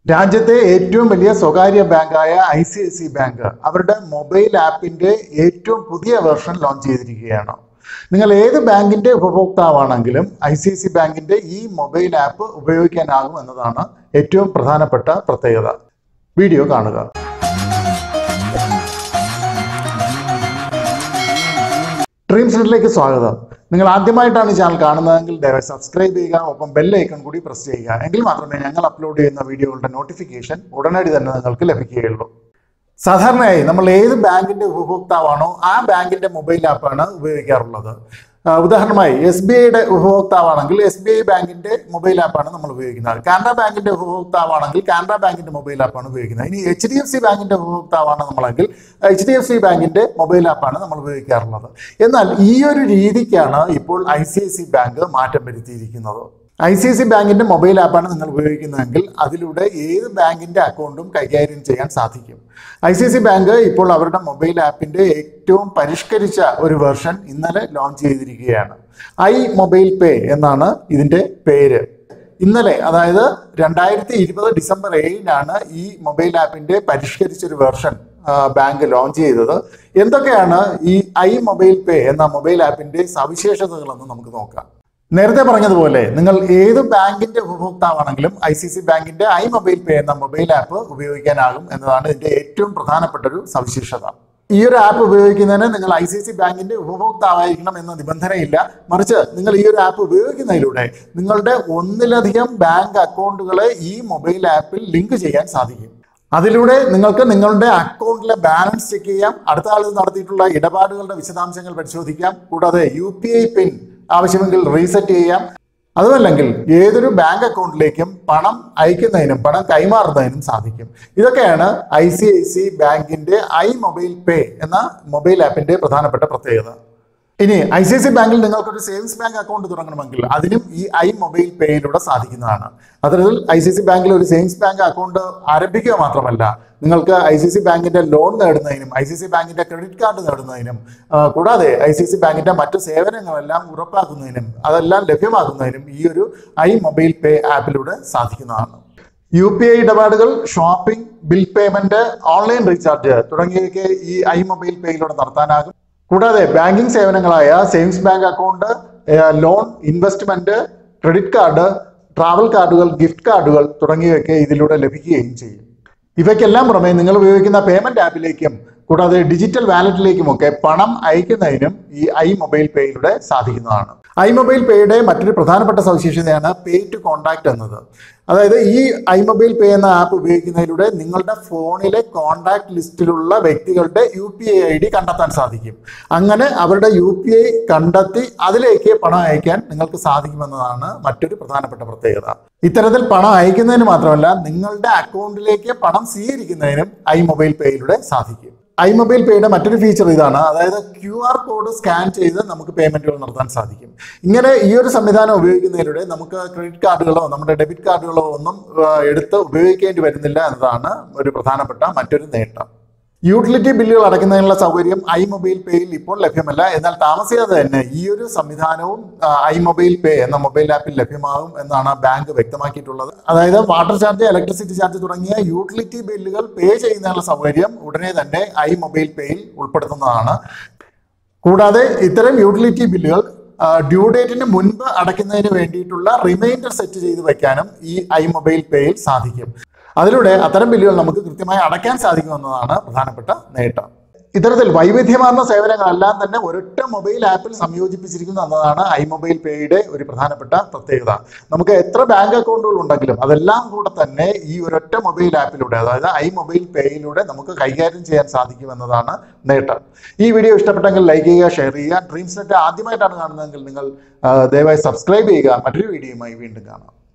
രാജ്യത്തെ ഏറ്റവും വലിയ സ്വകാര്യ ബാങ്കായ I C I C bank അവരുടെ മൊബൈൽ ആപ്പിന്റെ ഏറ്റവും പുതിയ വെർഷൻ ലോഞ്ച് ചെയ്തിരിക്കുകയാണ് നിങ്ങൾ ഏത് ബാങ്കിന്റെ ഉപഭോക്താവാണെങ്കിലും ഐ സി ഐ സി ബാങ്കിന്റെ ഈ മൊബൈൽ ആപ്പ് ഉപയോഗിക്കാനാകും എന്നതാണ് ഏറ്റവും പ്രധാനപ്പെട്ട പ്രത്യേകത വീഡിയോ കാണുക ഡ്രീം സെന്ററിലേക്ക് സ്വാഗതം നിങ്ങൾ ആദ്യമായിട്ടാണ് ഈ ചാനൽ കാണുന്നതെങ്കിൽ ദയവായി സബ്സ്ക്രൈബ് ചെയ്യുക ഒപ്പം ബെൽ ഐക്കൺ കൂടി പ്രസ് ചെയ്യുക എങ്കിൽ മാത്രമേ ഞങ്ങൾ അപ്ലോഡ് ചെയ്യുന്ന വീഡിയോകളുടെ നോട്ടിഫിക്കേഷൻ ഉടനടി തന്നെ നിങ്ങൾക്ക് ലഭിക്കുകയുള്ളൂ സാധാരണയായി നമ്മൾ ഏത് ബാങ്കിന്റെ ഉപഭോക്താവാണോ ആ ബാങ്കിന്റെ മൊബൈൽ ആപ്പാണ് ഉപയോഗിക്കാറുള്ളത് ആ, ഉദാഹരണമായി എസ് ബി ഐയുടെ ഉപഭോക്താവാണെങ്കിൽ S B I bank mobile ആപ്പാണ് നമ്മൾ ഉപയോഗിക്കുന്നത് കാനറ ബാങ്കിന്റെ ഉപഭോക്താവാണെങ്കിൽ കാനറ ബാങ്കിന്റെ മൊബൈൽ ആപ്പാണ് ഉപയോഗിക്കുന്നത് ഇനി എച്ച് ഡി എഫ് സി ബാങ്കിന്റെ ഉപഭോക്താവാണ് നമ്മളെങ്കിൽ എച്ച് ഡി എഫ് സി ബാങ്കിന്റെ മൊബൈൽ ആപ്പാണ് നമ്മൾ ഉപയോഗിക്കാറുള്ളത് എന്നാൽ ഈ ഒരു രീതിക്കാണ് ഇപ്പോൾ I C I C bank മാറ്റം വരുത്തിയിരിക്കുന്നത് ഐ സി ഐ സി ബാങ്കിന്റെ മൊബൈൽ ആപ്പാണ് നിങ്ങൾ ഉപയോഗിക്കുന്നതെങ്കിൽ അതിലൂടെ ഏത് ബാങ്കിന്റെ അക്കൗണ്ടും കൈകാര്യം ചെയ്യാൻ സാധിക്കും I C I C bank ഇപ്പോൾ അവരുടെ മൊബൈൽ ആപ്പിന്റെ ഏറ്റവും പരിഷ്കരിച്ച ഒരു വെർഷൻ ഇന്നലെ ലോഞ്ച് ചെയ്തിരിക്കുകയാണ് ഐ മൊബൈൽ പേ എന്നാണ് ഇതിന്റെ പേര് ഇന്നലെ അതായത് രണ്ടായിരത്തി ഇരുപത് ഡിസംബർ ഏഴിനാണ് ഈ മൊബൈൽ ആപ്പിന്റെ പരിഷ്കരിച്ചൊരു വെർഷൻ ബാങ്ക് ലോഞ്ച് ചെയ്തത് എന്തൊക്കെയാണ് ഈ ഐ മൊബൈൽ പേ എന്ന മൊബൈൽ ആപ്പിന്റെ സവിശേഷതകളെന്ന് നമുക്ക് നോക്കാം നേരത്തെ പറഞ്ഞതുപോലെ നിങ്ങൾ ഏത് ബാങ്കിന്റെ ഉപഭോക്താവാണെങ്കിലും ഐ സി സി ബാങ്കിന്റെ ഐ മൊബൈൽ പേ എന്ന മൊബൈൽ ആപ്പ് ഉപയോഗിക്കാനാകും എന്നതാണ് ഇതിന്റെ ഏറ്റവും പ്രധാനപ്പെട്ട ഒരു സവിശേഷത ഈ ഒരു ആപ്പ് ഉപയോഗിക്കുന്നതിന് നിങ്ങൾ ഐ സി സി ബാങ്കിന്റെ ഉപഭോക്താവായിരിക്കണം എന്ന നിബന്ധനയില്ല മറിച്ച് നിങ്ങൾ ഈ ഒരു ആപ്പ് ഉപയോഗിക്കുന്നതിലൂടെ നിങ്ങളുടെ ഒന്നിലധികം ബാങ്ക് അക്കൗണ്ടുകളെ ഈ മൊബൈൽ ആപ്പിൽ ലിങ്ക് ചെയ്യാൻ സാധിക്കും അതിലൂടെ നിങ്ങൾക്ക് നിങ്ങളുടെ അക്കൗണ്ടിലെ ബാലൻസ് ചെക്ക് ചെയ്യാം അടുത്ത കാലത്ത് നടത്തിയിട്ടുള്ള ഇടപാടുകളുടെ വിശദാംശങ്ങൾ പരിശോധിക്കാം കൂടാതെ യു പി ഐ പിൻ ആവശ്യമെങ്കിൽ റീസെറ്റ് ചെയ്യാം അതുമല്ലെങ്കിൽ ഏതൊരു ബാങ്ക് അക്കൗണ്ടിലേക്കും പണം അയക്കുന്നതിനും പണം കൈമാറുന്നതിനും സാധിക്കും ഇതൊക്കെയാണ് ഐ സി ഐ സി ബാങ്കിന്റെ ഐ മൊബൈൽ പേ എന്ന മൊബൈൽ ആപ്പിന്റെ പ്രധാനപ്പെട്ട പ്രത്യേകത ഇനി ഐ സി ഐ സി ബാങ്കിൽ നിങ്ങൾക്കൊരു സേവിങ്സ് ബാങ്ക് അക്കൗണ്ട് തുടങ്ങണമെങ്കിൽ അതിനും ഈ ഐ മൊബൈൽ പേയിലൂടെ സാധിക്കുന്നതാണ് അത്തരത്തിൽ ഐ സി സി ബാങ്കിൽ ഒരു സേവിങ്സ് ബാങ്ക് അക്കൗണ്ട് ആരംഭിക്കുക മാത്രമല്ല നിങ്ങൾക്ക് ഐ സി സി ബാങ്കിന്റെ ലോൺ നേടുന്നതിനും ഐ സി സി ബാങ്കിന്റെ ക്രെഡിറ്റ് കാർഡ് നേടുന്നതിനും ആ, കൂടാതെ ഐ സി സി ബാങ്കിന്റെ മറ്റു സേവനങ്ങളെല്ലാം ഉറപ്പാക്കുന്നതിനും അതെല്ലാം ലഭ്യമാക്കുന്നതിനും ഈ ഒരു ഐ മൊബൈൽ പേ ആപ്പിലൂടെ സാധിക്കുന്നതാണ് യു പി ഐ ഇടപാടുകൾ shopping bill payment online recharge തുടങ്ങിയവയൊക്കെ ഈ ഐ മൊബൈൽ പേയിലൂടെ നടത്താനാകും കൂടാതെ ബാങ്കിംഗ് സേവനങ്ങളായ സേവിങ്സ് ബാങ്ക് അക്കൗണ്ട് ഏഹ്, loan investment credit card travel കാർഡുകൾ ഗിഫ്റ്റ് കാർഡുകൾ തുടങ്ങിയവയൊക്കെ ഇതിലൂടെ ലഭിക്കുകയും ചെയ്യും ഇവയ്ക്കെല്ലാം പുറമെ നിങ്ങൾ ഉപയോഗിക്കുന്ന പേയ്മെന്റ് ആപ്പിലേക്കും കൂടാതെ ഡിജിറ്റൽ വാലറ്റിലേക്കുമൊക്കെ പണം അയക്കുന്നതിനും ഈ ഐ മൊബൈൽ പേയിലൂടെ സാധിക്കുന്നതാണ് ഐ മൊബൈൽ പേയുടെ മറ്റൊരു പ്രധാനപ്പെട്ട സവിശേഷതയാണ് പേ ടു കോൺടാക്ട് എന്നത് അതായത് ഈ ഐ മൊബൈൽ പേ എന്ന ആപ്പ് ഉപയോഗിക്കുന്നതിലൂടെ നിങ്ങളുടെ ഫോണിലെ കോൺടാക്ട് ലിസ്റ്റിലുള്ള വ്യക്തികളുടെ U P I I D കണ്ടെത്താൻ സാധിക്കും അങ്ങനെ അവരുടെ യു പി ഐ കണ്ടെത്തി അതിലേക്ക് പണം അയക്കാൻ നിങ്ങൾക്ക് സാധിക്കുമെന്നതാണ് മറ്റൊരു പ്രധാനപ്പെട്ട പ്രത്യേകത ഇത്തരത്തിൽ പണം അയക്കുന്നതിന് മാത്രമല്ല നിങ്ങളുടെ അക്കൗണ്ടിലേക്ക് പണം സ്വീകരിക്കുന്നതിനും ഐ മൊബൈൽ പേയിലൂടെ സാധിക്കും ഐ മൊബൈൽ പേയുടെ മറ്റൊരു ഫീച്ചർ ഇതാണ് അതായത് ക്യു ആർ കോഡ് സ്കാൻ ചെയ്ത് നമുക്ക് പേയ്മെന്റുകൾ നടത്താൻ സാധിക്കും ഇങ്ങനെ ഈ ഒരു സംവിധാനം ഉപയോഗിക്കുന്നതിലൂടെ നമുക്ക് ക്രെഡിറ്റ് കാർഡുകളോ നമ്മുടെ ഡെബിറ്റ് കാർഡുകളോ ഒന്നും ആ, എടുത്ത് ഉപയോഗിക്കേണ്ടി വരുന്നില്ല എന്നതാണ് ഒരു പ്രധാനപ്പെട്ട മറ്റൊരു നേട്ടം യൂട്ടിലിറ്റി ബില്ലുകൾ അടയ്ക്കുന്നതിനുള്ള സൗകര്യം ഐ മൊബൈൽ പേയിൽ ഇപ്പോൾ ലഭ്യമല്ല എന്നാൽ താമസിയാതെ തന്നെ ഈ ഒരു സംവിധാനവും ആ, ഐ മൊബൈൽ പേ എന്ന മൊബൈൽ ആപ്പിൽ ലഭ്യമാകും എന്നാണ് ബാങ്ക് വ്യക്തമാക്കിയിട്ടുള്ളത് അതായത് വാട്ടർ ചാർജ് ഇലക്ട്രിസിറ്റി ചാർജ് തുടങ്ങിയ യൂട്ടിലിറ്റി ബില്ലുകൾ പേ ചെയ്യുന്നതിനുള്ള സൗകര്യം ഉടനെ തന്നെ ഐ മൊബൈൽ പേയിൽ ഉൾപ്പെടുത്തുന്നതാണ് കൂടാതെ ഇത്തരം യൂട്ടിലിറ്റി ബില്ലുകൾ ഡ്യൂ ഡേറ്റിന് മുൻപ് അടയ്ക്കുന്നതിന് വേണ്ടിയിട്ടുള്ള റിമൈൻഡർ സെറ്റ് ചെയ്ത് വെക്കാനും ഈ ഐ മൊബൈൽ പേയിൽ സാധിക്കും അതിലൂടെ അത്തരം ബില്ലുകൾ നമുക്ക് കൃത്യമായി അടയ്ക്കാൻ സാധിക്കുമെന്നതാണ് പ്രധാനപ്പെട്ട നേട്ടം ഇത്തരത്തിൽ വൈവിധ്യമാർന്ന സേവനങ്ങളെല്ലാം തന്നെ ഒരൊറ്റ മൊബൈൽ ആപ്പിൽ സംയോജിപ്പിച്ചിരിക്കുന്നു എന്നതാണ് ഐ മൊബൈൽ പേയുടെ ഒരു പ്രധാനപ്പെട്ട പ്രത്യേകത നമുക്ക് എത്ര ബാങ്ക് അക്കൗണ്ടുകൾ ഉണ്ടെങ്കിലും അതെല്ലാം കൂടെ തന്നെ ഈ ഒരൊറ്റ മൊബൈൽ ആപ്പിലൂടെ അതായത് ഐ മൊബൈൽ പേയിലൂടെ നമുക്ക് കൈകാര്യം ചെയ്യാൻ സാധിക്കുമെന്നതാണ് നേട്ടം ഈ വീഡിയോ ഇഷ്ടപ്പെട്ടെങ്കിൽ ലൈക്ക് ചെയ്യുക ഷെയർ ചെയ്യുക ഡ്രീംസ് നെറ്റ് ആദ്യമായിട്ടാണ് കാണുന്നതെങ്കിൽ നിങ്ങൾ ആ, ദയവായി സബ്സ്ക്രൈബ് ചെയ്യുക മറ്റൊരു വീഡിയോയുമായി വീണ്ടും കാണാം